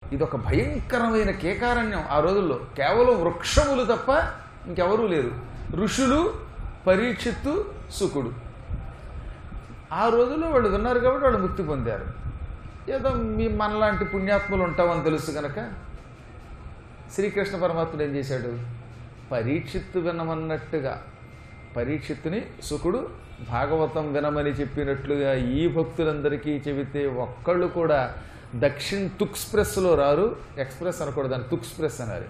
ఇది ఒక భయంకరమైన కేకారణ్యం ఆ రోజుల్లో కేవలం వృక్షములు తప్ప ఇంకెవరూ లేరు ఋషులు పరీక్షిత్తు సుకుడు ఆ రోజుల్లో వాళ్ళు విన్నారు కాబట్టి వాళ్ళు ముక్తి పొందారు ఏదో మీ మనలాంటి పుణ్యాత్ములు ఉంటామని తెలుసు కనుక శ్రీకృష్ణ పరమాత్ముడు ఏం చేశాడు పరీక్షిత్తు వినమన్నట్టుగా పరీక్షిత్తుని సుకుడు భాగవతం వినమని చెప్పినట్లుగా ఈ భక్తులందరికీ చెబితే ఒక్కళ్ళు కూడా దక్షిణ్ తుక్స్ప్రెస్లో రారు ఎక్స్ప్రెస్ అనకూడదు దాన్ని తుక్స్ప్రెస్ అనాలి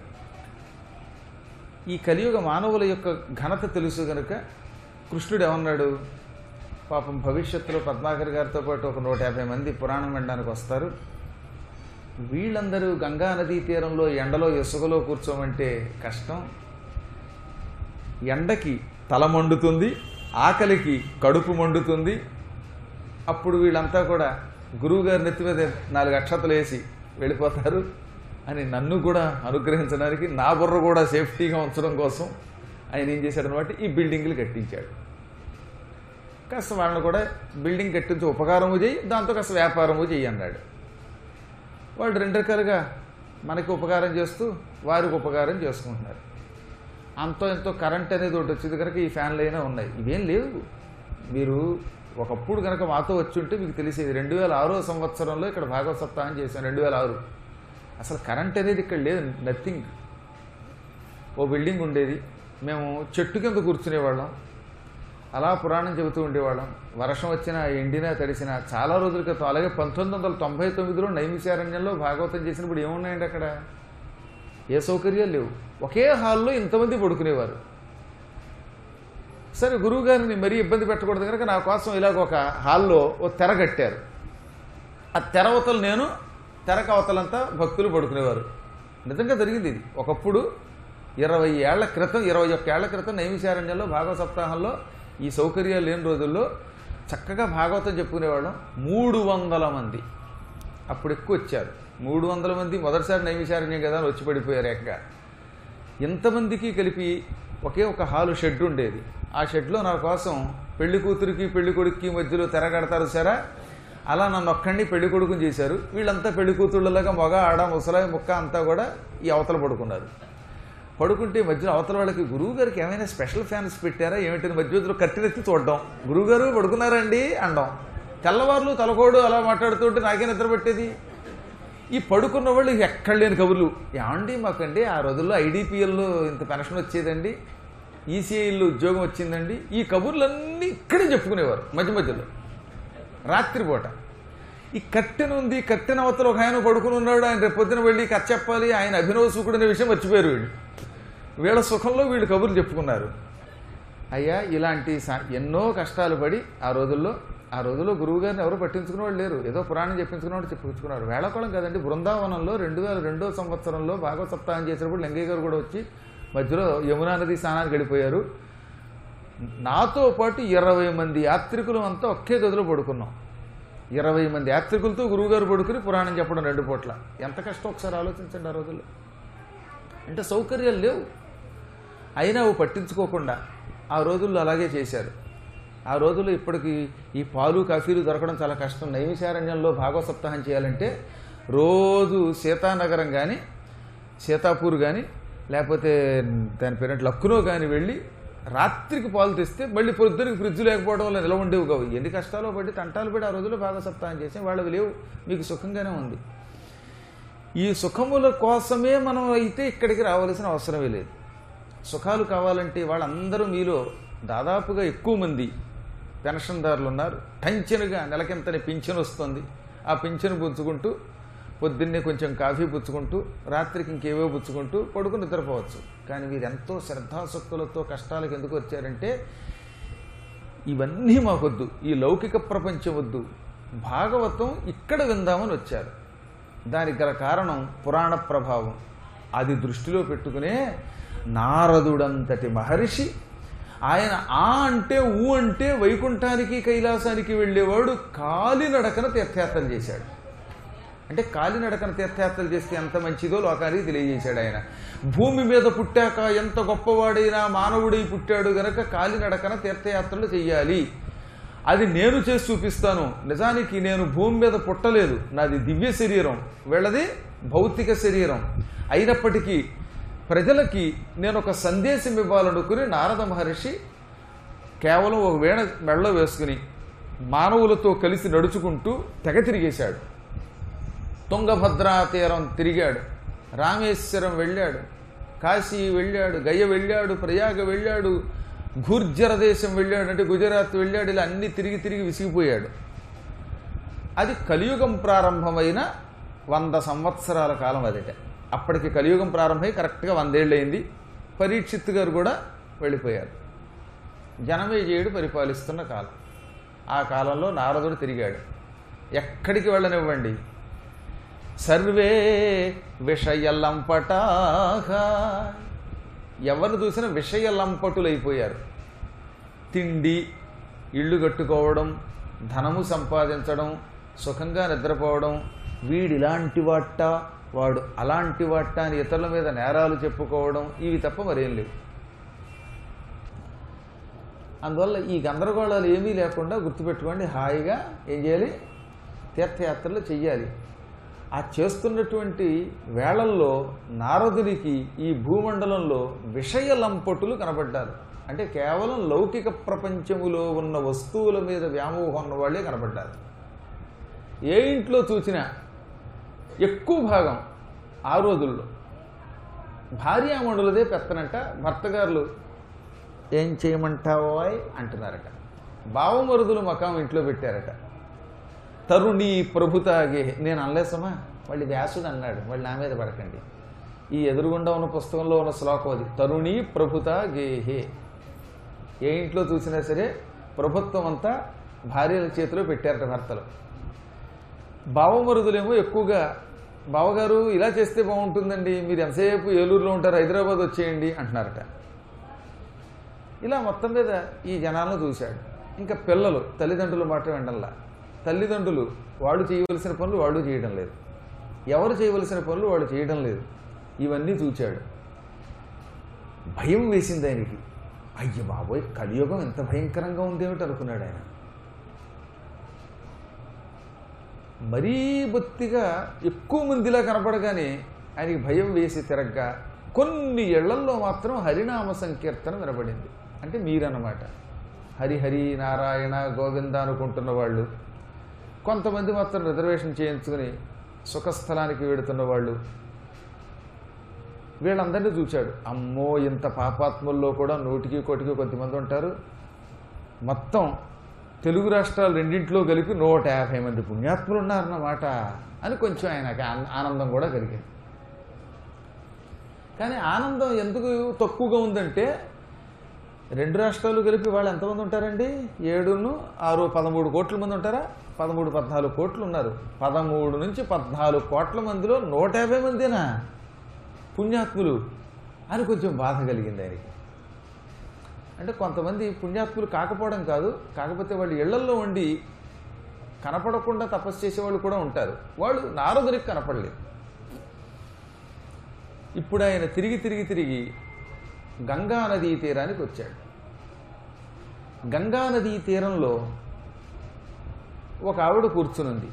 ఈ కలియుగ మానవుల యొక్క ఘనత తెలుసు గనుక కృష్ణుడు ఏమన్నాడు పాపం భవిష్యత్తులో పద్మాకర్ గారితో పాటు ఒక నూట యాభై మంది పురాణం వినడానికి వస్తారు వీళ్ళందరూ గంగా నదీ తీరంలో ఎండలో ఇసుకలో కూర్చోమంటే కష్టం ఎండకి తల మండుతుంది ఆకలికి కడుపు మండుతుంది అప్పుడు వీళ్ళంతా కూడా గురువుగారి నెత్తి మీద నాలుగు అక్షతలు వేసి వెళ్ళిపోతారు అని నన్ను కూడా అనుగ్రహించడానికి నా బుర్ర కూడా సేఫ్టీగా ఉంచడం కోసం ఆయన ఏం చేశాడు అనమాట ఈ బిల్డింగ్లు కట్టించాడు కాస్త వాళ్ళని కూడా బిల్డింగ్ కట్టించి ఉపకారము చేయి దాంతో కాస్త వ్యాపారము చేయి అన్నాడు వాళ్ళు రెండు రకాలుగా మనకి ఉపకారం చేస్తూ వారికి ఉపకారం చేసుకుంటున్నారు అంతో ఎంతో కరెంట్ అనేది ఒకటి వచ్చింది కనుక ఈ ఫ్యాన్లు అయినా ఉన్నాయి ఇవేం లేవు మీరు ఒకప్పుడు కనుక మాతో వచ్చి ఉంటే మీకు తెలిసేది రెండు వేల ఆరో సంవత్సరంలో ఇక్కడ భాగవత సప్తాహం చేశాం రెండు వేల ఆరు అసలు కరెంట్ అనేది ఇక్కడ లేదు నథింగ్ ఓ బిల్డింగ్ ఉండేది మేము చెట్టు కింద కూర్చునేవాళ్ళం అలా పురాణం చెబుతూ ఉండేవాళ్ళం వర్షం వచ్చినా ఎండినా తడిసినా చాలా రోజుల క్రితం అలాగే పంతొమ్మిది వందల తొంభై తొమ్మిదిలో నైమిశారణ్యంలో భాగవతం చేసినప్పుడు ఏమున్నాయండి అక్కడ ఏ సౌకర్యాలు లేవు ఒకే హాల్లో ఇంతమంది పడుకునేవారు సరే గురువు గారిని మరీ ఇబ్బంది పెట్టకూడదు కనుక నా కోసం ఇలాగ ఒక హాల్లో ఓ తెర కట్టారు ఆ తెర అవతల నేను తెరకు అవతలంతా భక్తులు పడుకునేవారు నిజంగా జరిగింది ఇది ఒకప్పుడు ఇరవై ఏళ్ల క్రితం ఇరవై ఒక్క ఏళ్ల క్రితం నైమిశారణ్యంలో భాగవత సప్తాహంలో ఈ సౌకర్యాలు లేని రోజుల్లో చక్కగా భాగవతం చెప్పుకునేవాళ్ళం మూడు వందల మంది అప్పుడు ఎక్కువ వచ్చారు మూడు వందల మంది మొదటిసారి నైమిశారణ్యం కదా అని వచ్చి పడిపోయారు ఏకంగా ఇంతమందికి కలిపి ఒకే ఒక హాలు షెడ్ ఉండేది ఆ షెడ్లో నా కోసం పెళ్లి కూతురికి పెళ్లి కొడుక్కి మధ్యలో తెరగడతారు సరా అలా నన్ను ఒక్కడిని పెళ్లి కొడుకుని చేశారు వీళ్ళంతా పెళ్లి కూతుళ్ళలాగా మగ ఆడ ముసలాయి ముక్క అంతా కూడా ఈ అవతల పడుకున్నారు పడుకుంటే మధ్యలో అవతల వాళ్ళకి గురువు గారికి ఏమైనా స్పెషల్ ఫ్యాన్స్ పెట్టారా ఏమిటి మధ్యలో కట్టినెత్తి చూడడం గురువుగారు పడుకున్నారండి అనడం తెల్లవారులు తలకోడు అలా మాట్లాడుతుంటే నాకే నిద్ర పెట్టేది ఈ పడుకున్న వాళ్ళు ఎక్కడ లేని కబుర్లు ఏమండి మాకండి ఆ రోజుల్లో ఐడిపిఎల్లో ఇంత పెన్షన్ వచ్చేదండి ఈసీఐలో ఉద్యోగం వచ్చిందండి ఈ కబుర్లన్నీ ఇక్కడే చెప్పుకునేవారు మధ్య మధ్యలో రాత్రిపూట ఈ కట్టెన ఉంది కట్టెన అవతల ఒక ఆయన పడుకుని ఉన్నాడు ఆయన రేపు పొద్దున వెళ్ళి కథ చెప్పాలి ఆయన అభినవ సుఖుడు అనే విషయం మర్చిపోయారు వీళ్ళు వీళ్ళ సుఖంలో వీళ్ళు కబుర్లు చెప్పుకున్నారు అయ్యా ఇలాంటి సా- ఎన్నో కష్టాలు పడి ఆ రోజుల్లో ఆ రోజుల్లో గురువు గారిని ఎవరు పట్టించుకునే వాళ్ళు లేరు ఏదో పురాణం చెప్పించుకున్నవాడు చెప్పించుకున్నారు వేళకోళం కదండి బృందావనంలో రెండు వేల రెండో సంవత్సరంలో భాగవత సప్తాహం చేసినప్పుడు లింగయ్య గారు కూడా వచ్చి మధ్యలో యమునా నది స్నానానికి వెళ్ళిపోయారు నాతో పాటు ఇరవై మంది యాత్రికులు అంతా ఒకే గదిలో పడుకున్నాం ఇరవై మంది యాత్రికులతో గురువుగారు పడుకుని పురాణం చెప్పడం రెండు పూట్ల ఎంత కష్టం ఒకసారి ఆలోచించండి ఆ రోజుల్లో అంటే సౌకర్యాలు లేవు అయినా అవి పట్టించుకోకుండా ఆ రోజుల్లో అలాగే చేశారు ఆ రోజుల్లో ఇప్పటికి ఈ పాలు కాఫీలు దొరకడం చాలా కష్టం నైమిశారణ్యంలో భాగవత సప్తాహం చేయాలంటే రోజు సీతానగరం కానీ సీతాపూర్ కానీ లేకపోతే దాని పేరెంట్ లక్కునో కానీ వెళ్ళి రాత్రికి పాలు తెస్తే మళ్ళీ పొద్దునకి ఫ్రిడ్జ్ లేకపోవడం వల్ల నిలవ ఉండేవి కావు ఎన్ని కష్టాలు పడి తంటాలు పడి ఆ రోజుల్లో భాగవత సప్తాహం చేసి వాళ్ళవి లేవు మీకు సుఖంగానే ఉంది ఈ సుఖముల కోసమే మనం అయితే ఇక్కడికి రావాల్సిన అవసరమే లేదు సుఖాలు కావాలంటే వాళ్ళందరూ మీలో దాదాపుగా ఎక్కువ మంది పెన్షన్దారులు ఉన్నారు టంచనుగా నెలకింతని పింఛన్ వస్తుంది ఆ పింఛను పుచ్చుకుంటూ పొద్దున్నే కొంచెం కాఫీ పుచ్చుకుంటూ రాత్రికి ఇంకేవో పుచ్చుకుంటూ పడుకుని నిద్రపోవచ్చు కానీ మీరు ఎంతో శ్రద్ధాసక్తులతో కష్టాలకు ఎందుకు వచ్చారంటే ఇవన్నీ మాకొద్దు ఈ లౌకిక ప్రపంచం వద్దు భాగవతం ఇక్కడ విందామని వచ్చారు దానికి గల కారణం పురాణ ప్రభావం అది దృష్టిలో పెట్టుకునే నారదుడంతటి మహర్షి ఆయన ఆ అంటే ఊ అంటే వైకుంఠానికి కైలాసానికి వెళ్ళేవాడు కాలినడకన తీర్థయాత్రలు చేశాడు అంటే కాలినడకన తీర్థయాత్రలు చేస్తే ఎంత మంచిదో లోకానికి తెలియజేశాడు ఆయన భూమి మీద పుట్టాక ఎంత గొప్పవాడైనా మానవుడై పుట్టాడు గనక కాలినడకన తీర్థయాత్రలు చెయ్యాలి అది నేను చేసి చూపిస్తాను నిజానికి నేను భూమి మీద పుట్టలేదు నాది దివ్య శరీరం వీళ్ళది భౌతిక శరీరం అయినప్పటికీ ప్రజలకి నేను ఒక సందేశం ఇవ్వాలనుకుని నారద మహర్షి కేవలం ఒక వేణ మెడలో వేసుకుని మానవులతో కలిసి నడుచుకుంటూ తెగ తిరిగేశాడు తుంగభద్రా తీరం తిరిగాడు రామేశ్వరం వెళ్ళాడు కాశీ వెళ్ళాడు గయ వెళ్ళాడు ప్రయాగ వెళ్ళాడు గుర్జర దేశం వెళ్ళాడు అంటే గుజరాత్ వెళ్ళాడు ఇలా అన్ని తిరిగి తిరిగి విసిగిపోయాడు అది కలియుగం ప్రారంభమైన వంద సంవత్సరాల కాలం అదట అప్పటికి కలియుగం ప్రారంభమై కరెక్ట్గా వందేళ్ళు అయింది పరీక్షిత్ గారు కూడా వెళ్ళిపోయారు జనమేజయుడు పరిపాలిస్తున్న కాలం ఆ కాలంలో నారదుడు తిరిగాడు ఎక్కడికి వెళ్ళనివ్వండి సర్వే విషయలంపటాహ ఎవరు చూసినా విషయలంపటులైపోయారు తిండి ఇళ్ళు కట్టుకోవడం ధనము సంపాదించడం సుఖంగా నిద్రపోవడం వీడిలాంటి వాట వాడు అలాంటి వాట అని ఇతరుల మీద నేరాలు చెప్పుకోవడం ఇవి తప్ప మరేం లేవు అందువల్ల ఈ గందరగోళాలు ఏమీ లేకుండా గుర్తుపెట్టుకోండి హాయిగా ఏం చేయాలి తీర్థయాత్రలు చెయ్యాలి ఆ చేస్తున్నటువంటి వేళల్లో నారదునికి ఈ భూమండలంలో విషయ లంపటులు కనబడ్డారు అంటే కేవలం లౌకిక ప్రపంచములో ఉన్న వస్తువుల మీద వ్యామోహం ఉన్న వాళ్ళే కనబడ్డారు ఏ ఇంట్లో చూసినా ఎక్కువ భాగం ఆ రోజుల్లో భార్యామణులదే పెత్తనంట భర్తగారులు ఏం చేయమంటావో అంటున్నారట బావమరుదులు మకాం ఇంట్లో పెట్టారట తరుణి ప్రభుతాగే నేను అనలేసమా వాళ్ళు వ్యాసుడు అన్నాడు వాళ్ళు నా మీద పడకండి ఈ ఎదురుగుండా ఉన్న పుస్తకంలో ఉన్న శ్లోకం అది తరుణి ప్రభుత గేహే ఏ ఇంట్లో చూసినా సరే ప్రభుత్వం అంతా భార్యల చేతిలో పెట్టారట భర్తలు బావమరుదులేమో ఎక్కువగా బావగారు ఇలా చేస్తే బాగుంటుందండి మీరు ఎంతసేపు ఏలూరులో ఉంటారు హైదరాబాద్ వచ్చేయండి అంటున్నారట ఇలా మొత్తం మీద ఈ జనాలను చూశాడు ఇంకా పిల్లలు తల్లిదండ్రుల మాట వినడంలా తల్లిదండ్రులు వాళ్ళు చేయవలసిన పనులు వాళ్ళు చేయడం లేదు ఎవరు చేయవలసిన పనులు వాళ్ళు చేయడం లేదు ఇవన్నీ చూచాడు భయం వేసింది ఆయనకి అయ్య బాబోయ్ కలియుగం ఎంత భయంకరంగా ఉందేమిటి అనుకున్నాడు ఆయన మరీ బొత్తిగా ఎక్కువ మందిలా కనపడగానే ఆయనకి భయం వేసి తిరగ్గా కొన్ని ఇళ్లల్లో మాత్రం హరినామ సంకీర్తన వినబడింది అంటే మీరన్నమాట హరిహరి నారాయణ గోవింద అనుకుంటున్న వాళ్ళు కొంతమంది మాత్రం రిజర్వేషన్ చేయించుకుని సుఖస్థలానికి వెడుతున్న వాళ్ళు వీళ్ళందరినీ చూశాడు అమ్మో ఇంత పాపాత్ముల్లో కూడా నూటికి కోటికి కొద్దిమంది ఉంటారు మొత్తం తెలుగు రాష్ట్రాలు రెండింటిలో కలిపి నూట యాభై మంది పుణ్యాత్ములు ఉన్నారన్నమాట అని కొంచెం ఆయనకి ఆన- ఆనందం కూడా కలిగింది కానీ ఆనందం ఎందుకు తక్కువగా ఉందంటే రెండు రాష్ట్రాలు కలిపి వాళ్ళు ఎంతమంది ఉంటారండి ఏడును ఆరు పదమూడు కోట్ల మంది ఉంటారా పదమూడు పద్నాలుగు కోట్లు ఉన్నారు పదమూడు నుంచి పద్నాలుగు కోట్ల మందిలో నూట యాభై మందినా పుణ్యాత్ములు అని కొంచెం బాధ కలిగింది ఆయనకి అంటే కొంతమంది పుణ్యాత్ములు కాకపోవడం కాదు కాకపోతే వాళ్ళు ఇళ్లల్లో ఉండి కనపడకుండా తపస్సు చేసేవాళ్ళు కూడా ఉంటారు వాళ్ళు నారదునికి కనపడలేదు ఇప్పుడు ఆయన తిరిగి తిరిగి తిరిగి గంగా నదీ తీరానికి వచ్చాడు గంగా నదీ తీరంలో ఒక ఆవిడ కూర్చునుంది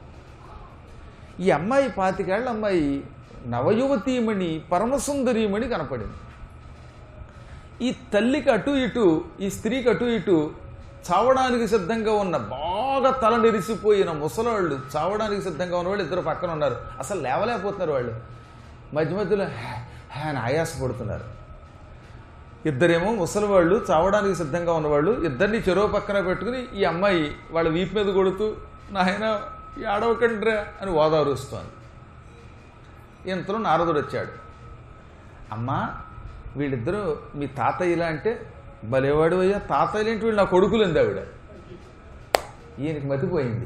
ఈ అమ్మాయి పాతికేళ్ల అమ్మాయి నవయువతీమణి పరమసుందరీమణి కనపడింది ఈ తల్లికి అటు ఇటు ఈ స్త్రీకి అటు ఇటు చావడానికి సిద్ధంగా ఉన్న బాగా తల నెరిసిపోయిన ముసలాళ్ళు చావడానికి సిద్ధంగా ఉన్న వాళ్ళు ఇద్దరు పక్కన ఉన్నారు అసలు లేవలేకపోతున్నారు వాళ్ళు మధ్య మధ్యలో హే, హే అని ఆయాసపడుతున్నారు ఇద్దరేమో ముసలివాళ్ళు చావడానికి సిద్ధంగా ఉన్నవాళ్ళు ఇద్దరిని చెరువు పక్కన పెట్టుకుని ఈ అమ్మాయి వాళ్ళ వీపు మీద కొడుతూ నాయన ఏడవకండ్రా అని ఓదారుస్తోంది ఇంతలో నారదుడు వచ్చాడు అమ్మా వీళ్ళిద్దరూ మీ తాతయ్యలా అంటే భలేవాడు అయ్యా తాతయ్యలేంటి వీళ్ళు నా కొడుకులు ఉంది ఆవిడ ఈయనకి మతిపోయింది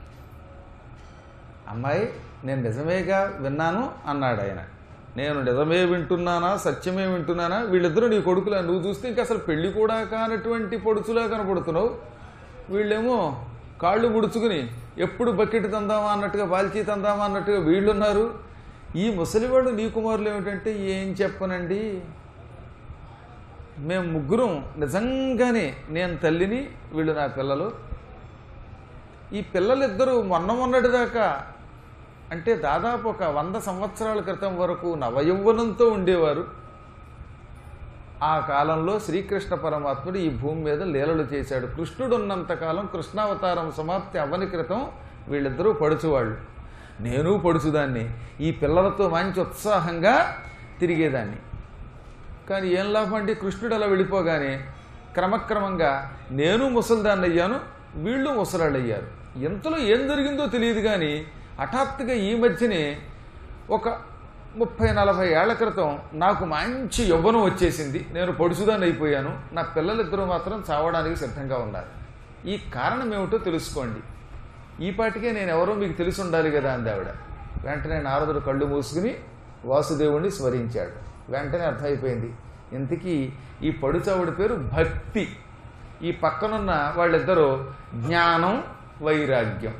అమ్మాయి నేను నిజమేగా విన్నాను అన్నాడు ఆయన నేను నిజమే వింటున్నానా సత్యమే వింటున్నానా వీళ్ళిద్దరూ నీ కొడుకులా నువ్వు చూస్తే ఇంకా అసలు పెళ్లి కూడా కానటువంటి పొడుచులా కనపడుతున్నావు వీళ్ళేమో కాళ్ళు ముడుచుకుని ఎప్పుడు బకెట్ తందామా అన్నట్టుగా బాల్చీ తందామా అన్నట్టుగా వీళ్ళున్నారు ఈ ముసలివాడు నీ కుమారులు ఏమిటంటే ఏం చెప్పనండి మేము ముగ్గురం నిజంగానే నేను తల్లిని వీళ్ళు నా పిల్లలు ఈ పిల్లలిద్దరూ మొన్న మొన్నటిదాకా అంటే దాదాపు ఒక వంద సంవత్సరాల క్రితం వరకు నవయౌవనంతో ఉండేవారు ఆ కాలంలో శ్రీకృష్ణ పరమాత్ముడు ఈ భూమి మీద లీలలు చేశాడు కృష్ణుడు ఉన్నంతకాలం కృష్ణావతారం సమాప్తి అవ్వని క్రితం వీళ్ళిద్దరూ పడుచువాళ్ళు నేను పడుచుదాన్ని ఈ పిల్లలతో మంచి ఉత్సాహంగా తిరిగేదాన్ని కానీ ఏం లాభం అంటే కృష్ణుడు అలా వెళ్ళిపోగానే క్రమక్రమంగా నేను ముసలిదాన్ని అయ్యాను వీళ్ళు ముసలాళ్ళు అయ్యారు ఎంతలో ఏం జరిగిందో తెలియదు కానీ హఠాత్తుగా ఈ మధ్యనే ఒక ముప్పై నలభై ఏళ్ల క్రితం నాకు మంచి యవ్వనం వచ్చేసింది నేను పొడుసుదాన్ని అయిపోయాను నా పిల్లలిద్దరూ మాత్రం చావడానికి సిద్ధంగా ఉన్నారు ఈ కారణం ఏమిటో తెలుసుకోండి ఈ పాటికే నేను ఎవరో మీకు తెలిసి ఉండాలి కదా అంది ఆవిడ వెంటనే నారదుడు కళ్ళు మూసుకుని వాసుదేవుణ్ణి స్మరించాడు వెంటనే అర్థమైపోయింది ఇంతకీ ఈ పడుచావుడి పేరు భక్తి ఈ పక్కనున్న వాళ్ళిద్దరూ జ్ఞానం వైరాగ్యం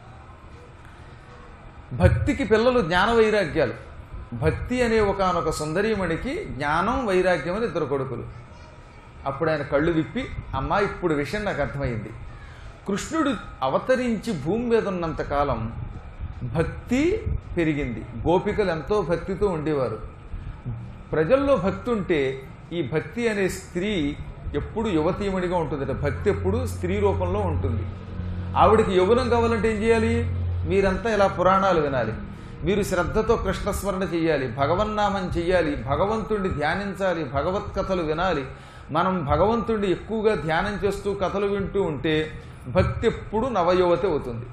భక్తికి పిల్లలు జ్ఞాన వైరాగ్యాలు భక్తి అనే ఒకనొక సుందరీమణికి జ్ఞానం వైరాగ్యం అని ఇద్దరు కొడుకులు అప్పుడు ఆయన కళ్ళు విప్పి అమ్మా ఇప్పుడు విషయం నాకు అర్థమైంది కృష్ణుడు అవతరించి భూమి మీద ఉన్నంతకాలం భక్తి పెరిగింది గోపికలు ఎంతో భక్తితో ఉండేవారు ప్రజల్లో భక్తి ఉంటే ఈ భక్తి అనే స్త్రీ ఎప్పుడు యువతీమణిగా ఉంటుందట భక్తి ఎప్పుడు స్త్రీ రూపంలో ఉంటుంది ఆవిడకి యౌవనం కావాలంటే ఏం చేయాలి మీరంతా ఇలా పురాణాలు వినాలి మీరు శ్రద్ధతో కృష్ణస్మరణ చేయాలి భగవన్నామం చెయ్యాలి భగవంతుడిని ధ్యానించాలి భగవత్ కథలు వినాలి మనం భగవంతుడిని ఎక్కువగా ధ్యానం చేస్తూ కథలు వింటూ ఉంటే భక్తి ఎప్పుడు నవయువతి అవుతుంది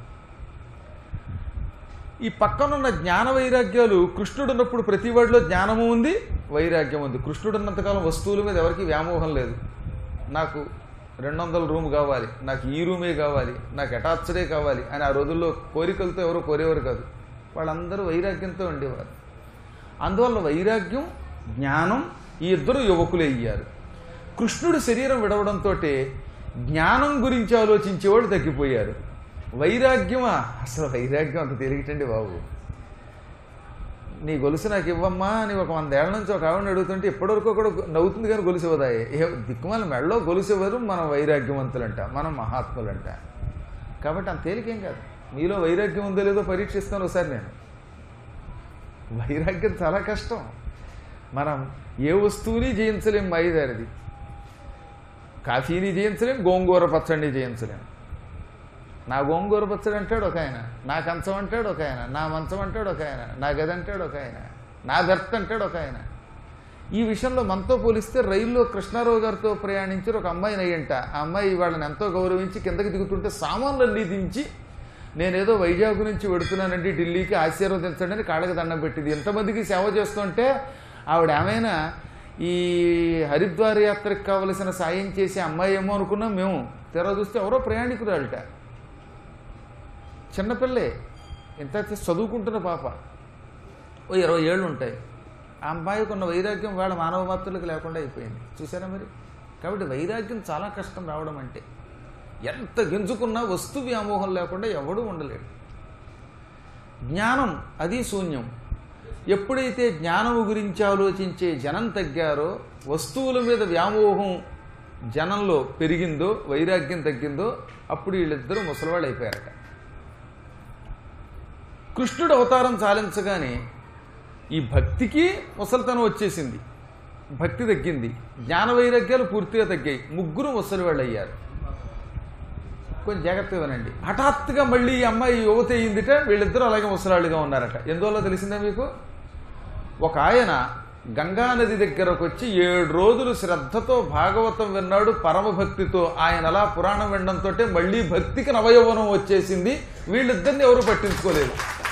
ఈ పక్కనున్న జ్ఞాన వైరాగ్యాలు కృష్ణుడు ఉన్నప్పుడు ప్రతి వాడిలో జ్ఞానము ఉంది వైరాగ్యం ఉంది కృష్ణుడు ఉన్నంతకాలం వస్తువుల మీద ఎవరికి వ్యామోహం లేదు నాకు రెండు వందల రూమ్ కావాలి నాకు ఈ రూమే కావాలి నాకు అటాచ్డే కావాలి అని ఆ రోజుల్లో కోరికలతో ఎవరో కోరేవారు కాదు వాళ్ళందరూ వైరాగ్యంతో ఉండేవారు అందువల్ల వైరాగ్యం జ్ఞానం ఈ ఇద్దరు యువకులే అయ్యారు కృష్ణుడు శరీరం విడవడంతో జ్ఞానం గురించి ఆలోచించేవాడు తగ్గిపోయారు వైరాగ్యమా అసలు వైరాగ్యం అంత తిరిగిటండి బాబు నీ గొలుసు నాకు ఇవ్వమ్మా అని ఒక వందేళ్ల నుంచి ఒక ఆవిడని అడుగుతుంటే ఇప్పటివరకు కూడా నవ్వుతుంది కానీ గొలుసు ఇవ్వదాయి ఏ దిక్కుమాల మెడలో గొలుసు ఇవ్వరు మనం వైరాగ్యవంతులంట మనం మహాత్ములంట కాబట్టి అంత తేలికేం కాదు మీలో వైరాగ్యం ఉందో లేదో పరీక్షిస్తాను ఒకసారి నేను వైరాగ్యం చాలా కష్టం మనం ఏ వస్తువుని జయించలేం మాయిదారిది కాఫీని జయించలేం గోంగూర పచ్చడిని జయించలేం నా గోంగూర పచ్చడి అంటాడు ఒక ఆయన నా కంచం అంటాడు ఒక ఆయన నా మంచం అంటాడు ఒక ఆయన నా గది అంటాడు ఒక ఆయన నా బెర్త్ అంటాడు ఒక ఆయన ఈ విషయంలో మనతో పోలిస్తే రైల్లో కృష్ణారావు గారితో ప్రయాణించిన ఒక అమ్మాయిని అయ్యంట ఆ అమ్మాయి వాళ్ళని ఎంతో గౌరవించి కిందకి దిగుతుంటే సామాన్లన్నీ దించి నేనేదో వైజాగ్ నుంచి వెడుతున్నానండి ఢిల్లీకి ఆశీర్వదించండి అని కాళ్ళకి దండం పెట్టింది ఎంతమందికి సేవ చేస్తుంటే ఆవిడ ఏమైనా ఈ హరిద్వార యాత్రకు కావలసిన సాయం చేసే అమ్మాయి ఏమో అనుకున్నాం మేము తెర చూస్తే ఎవరో ప్రయాణికురాలట చిన్నపిల్లే ఇంత చదువుకుంటున్న పాప ఓ ఇరవై ఏళ్ళు ఉంటాయి ఆ అమ్మాయికి ఉన్న వైరాగ్యం వాళ్ళ మానవ మాతృలకు లేకుండా అయిపోయింది చూసారా మరి కాబట్టి వైరాగ్యం చాలా కష్టం రావడం అంటే ఎంత గింజుకున్నా వస్తు వ్యామోహం లేకుండా ఎవడూ ఉండలేడు జ్ఞానం అది శూన్యం ఎప్పుడైతే జ్ఞానము గురించి ఆలోచించే జనం తగ్గారో వస్తువుల మీద వ్యామోహం జనంలో పెరిగిందో వైరాగ్యం తగ్గిందో అప్పుడు వీళ్ళిద్దరూ ముసలివాళ్ళు అయిపోయారట కృష్ణుడు అవతారం చాలించగానే ఈ భక్తికి ముసలితనం వచ్చేసింది భక్తి తగ్గింది జ్ఞాన వైరాగ్యాలు పూర్తిగా తగ్గాయి ముగ్గురు ముసలి వాళ్ళు అయ్యారు కొంచెం జాగ్రత్తగా వినండి హఠాత్తుగా మళ్ళీ ఈ అమ్మాయి యువత అయిందిట వీళ్ళిద్దరూ అలాగే ముసలాళ్ళుగా ఉన్నారట ఎందువల్ల తెలిసిందా మీకు ఒక ఆయన గంగానది దగ్గరకు వచ్చి ఏడు రోజులు శ్రద్ధతో భాగవతం విన్నాడు పరమభక్తితో ఆయన అలా పురాణం వినడంతో మళ్ళీ భక్తికి నవయౌవనం వచ్చేసింది వీళ్ళిద్దరిని ఎవరు పట్టించుకోలేదు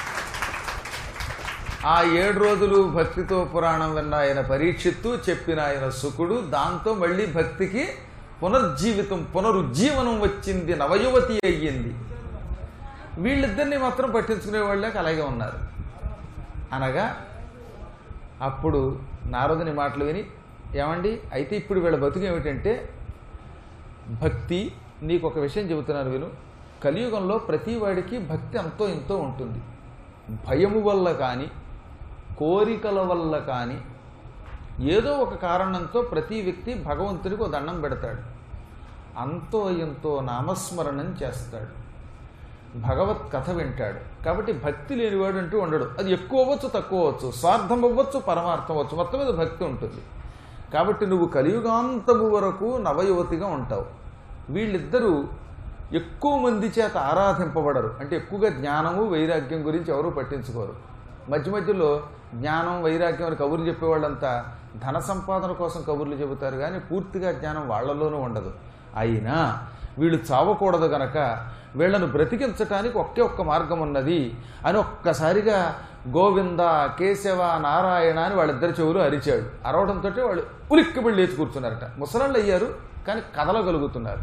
ఆ ఏడు రోజులు భక్తితో పురాణం విన్న ఆయన పరీక్షిత్తు చెప్పిన ఆయన సుకుడు దాంతో మళ్ళీ భక్తికి పునర్జీవితం పునరుజ్జీవనం వచ్చింది నవయువతి అయ్యింది వీళ్ళిద్దరిని మాత్రం పట్టించుకునే వాళ్ళకి అలాగే ఉన్నారు అనగా అప్పుడు నారదుని మాటలు విని ఏమండి అయితే ఇప్పుడు వీళ్ళ బతుకు ఏమిటంటే భక్తి నీకు ఒక విషయం చెబుతున్నాను విను కలియుగంలో ప్రతి వాడికి భక్తి అంతో ఇంతో ఉంటుంది భయము వల్ల కానీ కోరికల వల్ల కానీ ఏదో ఒక కారణంతో ప్రతి వ్యక్తి భగవంతుడికి ఒక దండం పెడతాడు అంతో ఎంతో నామస్మరణం చేస్తాడు భగవత్ కథ వింటాడు కాబట్టి భక్తి లేనివాడు అంటూ ఉండడు అది ఎక్కువ అవ్వచ్చు తక్కువ అవ్వచ్చు స్వార్థం అవ్వచ్చు పరమార్థం అవ్వచ్చు మొత్తం మీద భక్తి ఉంటుంది కాబట్టి నువ్వు కలియుగాంతము వరకు నవయువతిగా ఉంటావు వీళ్ళిద్దరూ ఎక్కువ మంది చేత ఆరాధింపబడరు అంటే ఎక్కువగా జ్ఞానము వైరాగ్యం గురించి ఎవరూ పట్టించుకోరు మధ్య మధ్యలో జ్ఞానం వైరాగ్యం అని కబుర్లు చెప్పేవాళ్ళంతా ధన సంపాదన కోసం కబుర్లు చెబుతారు కానీ పూర్తిగా జ్ఞానం వాళ్ళలోనూ ఉండదు అయినా వీళ్ళు చావకూడదు గనక వీళ్ళను బ్రతికించటానికి ఒకే ఒక్క మార్గం ఉన్నది అని ఒక్కసారిగా గోవింద కేశవ నారాయణ అని వాళ్ళిద్దరి చెవులు అరిచాడు అరవడంతో వాళ్ళు ఉలిక్కిబడి లేచి కూర్చున్నారట ముసలాళ్ళు అయ్యారు కానీ కదలగలుగుతున్నారు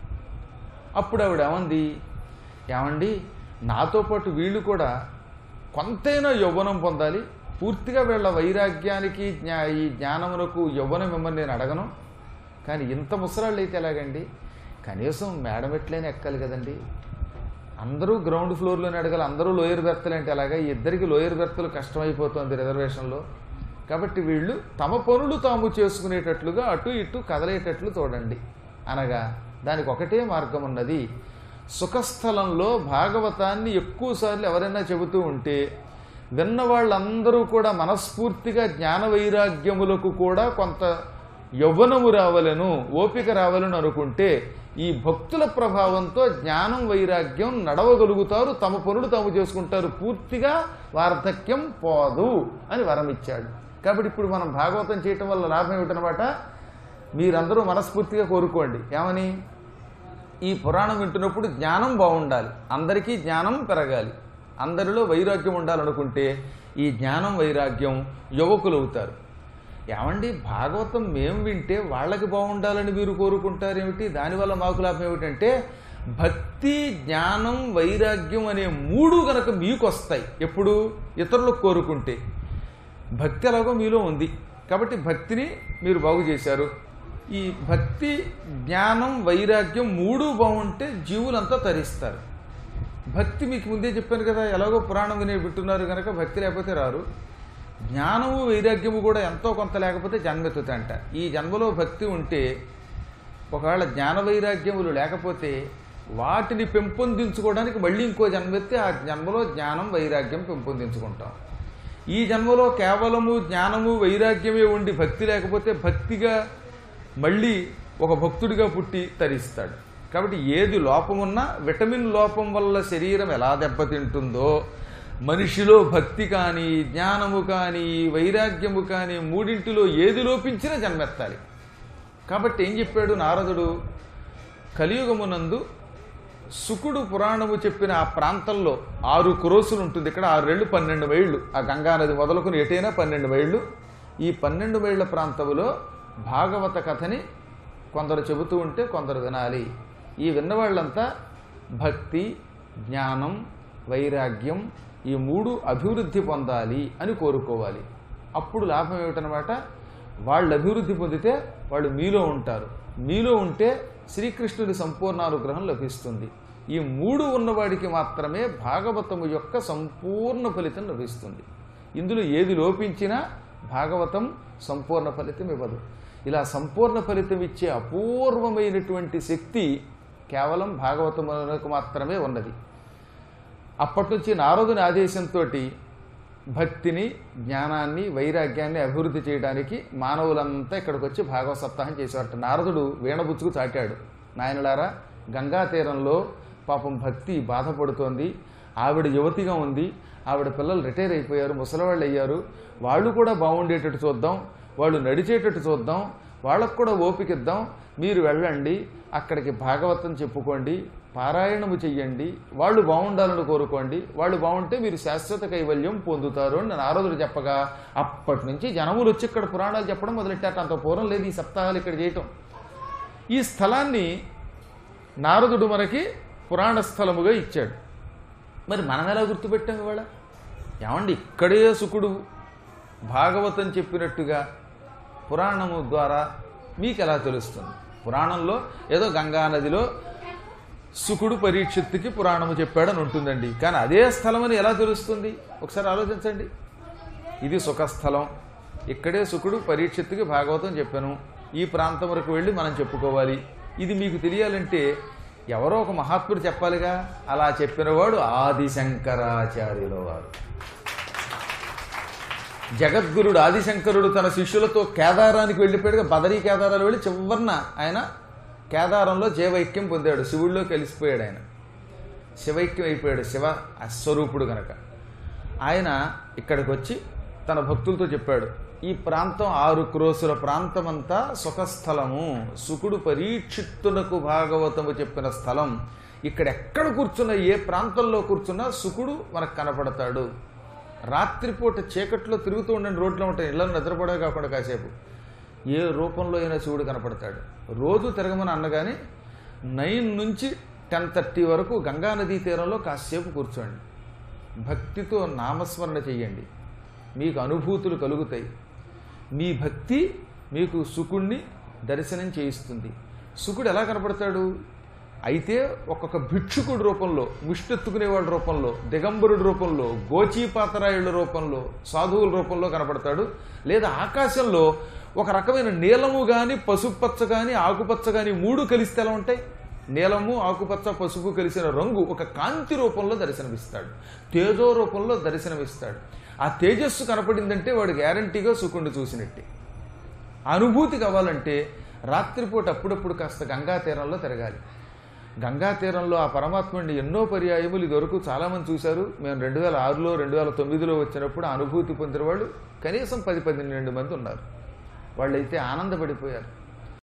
అప్పుడు ఆవిడ ఏమంది ఏమండి నాతో పాటు వీళ్ళు కూడా కొంతైనా యవ్వనం పొందాలి పూర్తిగా వీళ్ళ వైరాగ్యానికి జ్ఞా ఈ జ్ఞానమునకు యవ్వనం మిమ్మల్ని నేను అడగను కానీ ఇంత ముసలాళ్ళు అయితే ఎలాగండి కనీసం మేడం ఎట్లయినా ఎక్కాలి కదండి అందరూ గ్రౌండ్ ఫ్లోర్లోనే అడగాలి అందరూ లోయర్ బెర్తలు అంటే అలాగా ఈ ఇద్దరికి లోయర్ బెర్తలు కష్టమైపోతుంది రిజర్వేషన్లో కాబట్టి వీళ్ళు తమ పనులు తాము చేసుకునేటట్లుగా అటు ఇటు కదలేటట్లు చూడండి అనగా దానికి ఒకటే మార్గం ఉన్నది సుఖస్థలంలో భాగవతాన్ని ఎక్కువసార్లు ఎవరైనా చెబుతూ ఉంటే విన్న వాళ్ళందరూ కూడా మనస్ఫూర్తిగా జ్ఞాన వైరాగ్యములకు కూడా కొంత యవ్వనము రావలను ఓపిక రావాలని అనుకుంటే ఈ భక్తుల ప్రభావంతో జ్ఞానం వైరాగ్యం నడవగలుగుతారు తమ పనులు తాము చేసుకుంటారు పూర్తిగా వార్ధక్యం పోదు అని వరం ఇచ్చాడు కాబట్టి ఇప్పుడు మనం భాగవతం చేయటం వల్ల లాభం ఏమిటనమాట మీరందరూ మనస్ఫూర్తిగా కోరుకోండి ఏమని ఈ పురాణం వింటున్నప్పుడు జ్ఞానం బాగుండాలి అందరికీ జ్ఞానం పెరగాలి అందరిలో వైరాగ్యం ఉండాలనుకుంటే ఈ జ్ఞానం వైరాగ్యం యువకులు అవుతారు ఏమండి భాగవతం మేము వింటే వాళ్ళకి బాగుండాలని మీరు కోరుకుంటారేమిటి దానివల్ల మాకు లాభం ఏమిటంటే భక్తి జ్ఞానం వైరాగ్యం అనే మూడు గనక మీకు వస్తాయి ఎప్పుడు ఇతరులకు కోరుకుంటే భక్తి ఎలాగో మీలో ఉంది కాబట్టి భక్తిని మీరు బాగు చేశారు ఈ భక్తి జ్ఞానం వైరాగ్యం మూడు బాగుంటే జీవులంతా తరిస్తారు భక్తి మీకు ముందే చెప్పాను కదా ఎలాగో పురాణం వినే వింటున్నారు కనుక భక్తి లేకపోతే రారు జ్ఞానము వైరాగ్యము కూడా ఎంతో కొంత లేకపోతే జన్మెత్తుతంట ఈ జన్మలో భక్తి ఉంటే ఒకవేళ జ్ఞాన వైరాగ్యములు లేకపోతే వాటిని పెంపొందించుకోవడానికి మళ్ళీ ఇంకో జన్మెత్తి ఆ జన్మలో జ్ఞానం వైరాగ్యం పెంపొందించుకుంటాం ఈ జన్మలో కేవలము జ్ఞానము వైరాగ్యమే ఉండి భక్తి లేకపోతే భక్తిగా మళ్ళీ ఒక భక్తుడిగా పుట్టి తరిస్తాడు కాబట్టి ఏది లోపమున్నా విటమిన్ లోపం వల్ల శరీరం ఎలా దెబ్బతింటుందో మనిషిలో భక్తి కానీ జ్ఞానము కానీ వైరాగ్యము కానీ మూడింటిలో ఏది లోపించినా జన్మెత్తాలి కాబట్టి ఏం చెప్పాడు నారదుడు కలియుగమునందు సుకుడు పురాణము చెప్పిన ఆ ప్రాంతంలో ఆరు క్రోసులు ఉంటుంది ఇక్కడ ఆరు రెళ్ళు పన్నెండు మైళ్ళు ఆ గంగానది మొదలుకొని ఎటైనా పన్నెండు మైళ్ళు ఈ పన్నెండు మైళ్ళ ప్రాంతంలో భాగవత కథని కొందరు చెబుతూ ఉంటే కొందరు వినాలి ఈ విన్నవాళ్ళంతా భక్తి జ్ఞానం వైరాగ్యం ఈ మూడు అభివృద్ధి పొందాలి అని కోరుకోవాలి అప్పుడు లాభం ఏమిటనమాట వాళ్ళు అభివృద్ధి పొందితే వాళ్ళు మీలో ఉంటారు మీలో ఉంటే శ్రీకృష్ణుడి సంపూర్ణ అనుగ్రహం లభిస్తుంది ఈ మూడు ఉన్నవాడికి మాత్రమే భాగవతము యొక్క సంపూర్ణ ఫలితం లభిస్తుంది ఇందులో ఏది లోపించినా భాగవతం సంపూర్ణ ఫలితం ఇవ్వదు ఇలా సంపూర్ణ ఫలితం ఇచ్చే అపూర్వమైనటువంటి శక్తి కేవలం భాగవతములకు మాత్రమే ఉన్నది అప్పటి నుంచి నారదుని ఆదేశంతో భక్తిని జ్ఞానాన్ని వైరాగ్యాన్ని అభివృద్ధి చేయడానికి మానవులంతా ఇక్కడికి వచ్చి భాగవత సప్తాహం చేసేవారట నారదుడు వీణబుచ్చుకు చాటాడు నాయనలారా గంగా తీరంలో పాపం భక్తి బాధపడుతోంది ఆవిడ యువతిగా ఉంది ఆవిడ పిల్లలు రిటైర్ అయిపోయారు ముసలివాళ్ళు అయ్యారు వాళ్ళు కూడా బాగుండేటట్టు చూద్దాం వాళ్ళు నడిచేటట్టు చూద్దాం వాళ్ళకు కూడా ఓపిక ఇద్దాం మీరు వెళ్ళండి అక్కడికి భాగవతం చెప్పుకోండి పారాయణము చెయ్యండి వాళ్ళు బాగుండాలని కోరుకోండి వాళ్ళు బాగుంటే మీరు శాశ్వత కైవల్యం పొందుతారు అని నారదుడు చెప్పగా అప్పటి నుంచి జనములు వచ్చి ఇక్కడ పురాణాలు చెప్పడం మొదలెట్టారు అంత పూర్వం లేదు ఈ సప్తాహాలు ఇక్కడ చేయటం ఈ స్థలాన్ని నారదుడు మనకి పురాణ స్థలముగా ఇచ్చాడు మరి మనం ఎలా గుర్తుపెట్టాం ఇవాళ ఏమండి ఇక్కడే సుకుడు భాగవతం చెప్పినట్టుగా పురాణము ద్వారా మీకు ఎలా తెలుస్తుంది పురాణంలో ఏదో గంగా నదిలో సుకుడు పరీక్షిత్తుకి పురాణము చెప్పాడని ఉంటుందండి కానీ అదే స్థలమని ఎలా తెలుస్తుంది ఒకసారి ఆలోచించండి ఇది సుఖస్థలం ఇక్కడే సుకుడు పరీక్షిత్తుకి భాగవతం చెప్పాను ఈ ప్రాంతం వరకు వెళ్ళి మనం చెప్పుకోవాలి ఇది మీకు తెలియాలంటే ఎవరో ఒక మహాత్ముడు చెప్పాలిగా అలా చెప్పినవాడు ఆదిశంకరాచార్యుల వారు జగద్గురుడు ఆదిశంకరుడు తన శిష్యులతో కేదారానికి వెళ్ళిపోయాడుగా బదరీ కేదారాలు వెళ్ళి చివరిన ఆయన కేదారంలో జీవైక్యం పొందాడు శివుడిలో కలిసిపోయాడు ఆయన శివైక్యం అయిపోయాడు శివ స్వరూపుడు గనక ఆయన ఇక్కడికి వచ్చి తన భక్తులతో చెప్పాడు ఈ ప్రాంతం ఆరు క్రోసుల ప్రాంతమంతా సుఖస్థలము సుకుడు పరీక్షిత్తునకు భాగవతము చెప్పిన స్థలం ఇక్కడ ఎక్కడ కూర్చున్నా ఏ ప్రాంతంలో కూర్చున్నా సుకుడు మనకు కనపడతాడు రాత్రిపూట చీకట్లో తిరుగుతూ ఉండండి రోడ్లో ఉంటాయి ఇళ్ళని నిద్రపడే కాకుండా కాసేపు ఏ రూపంలో అయినా శివుడు కనపడతాడు రోజు తిరగమని అన్నగాని నైన్ నుంచి టెన్ థర్టీ వరకు గంగానదీ తీరంలో కాసేపు కూర్చోండి భక్తితో నామస్మరణ చెయ్యండి మీకు అనుభూతులు కలుగుతాయి మీ భక్తి మీకు సుకుణ్ణి దర్శనం చేయిస్తుంది సుకుడు ఎలా కనపడతాడు అయితే ఒక్కొక్క భిక్షుకుడి రూపంలో ముష్టెత్తుకునేవాడి రూపంలో దిగంబరుడి రూపంలో గోచీపాతరాయుళ్ళ రూపంలో సాధువుల రూపంలో కనపడతాడు లేదా ఆకాశంలో ఒక రకమైన నీలము కానీ పసుపచ్చ కానీ ఆకుపచ్చ కానీ మూడు కలిస్తే ఎలా ఉంటాయి నీలము ఆకుపచ్చ పసుపు కలిసిన రంగు ఒక కాంతి రూపంలో దర్శనమిస్తాడు తేజో రూపంలో దర్శనమిస్తాడు ఆ తేజస్సు కనపడిందంటే వాడు గ్యారంటీగా సుకుండి చూసినట్టే అనుభూతి కావాలంటే రాత్రిపూట అప్పుడప్పుడు కాస్త గంగా తీరంలో తిరగాలి గంగా తీరంలో ఆ పరమాత్ముడిని ఎన్నో పర్యాయములు ఇదివరకు చాలామంది చూశారు మేము రెండు వేల ఆరులో రెండు వేల తొమ్మిదిలో వచ్చినప్పుడు ఆ అనుభూతి పొందిన వాళ్ళు కనీసం పది పన్నెండు మంది ఉన్నారు వాళ్ళైతే ఆనందపడిపోయారు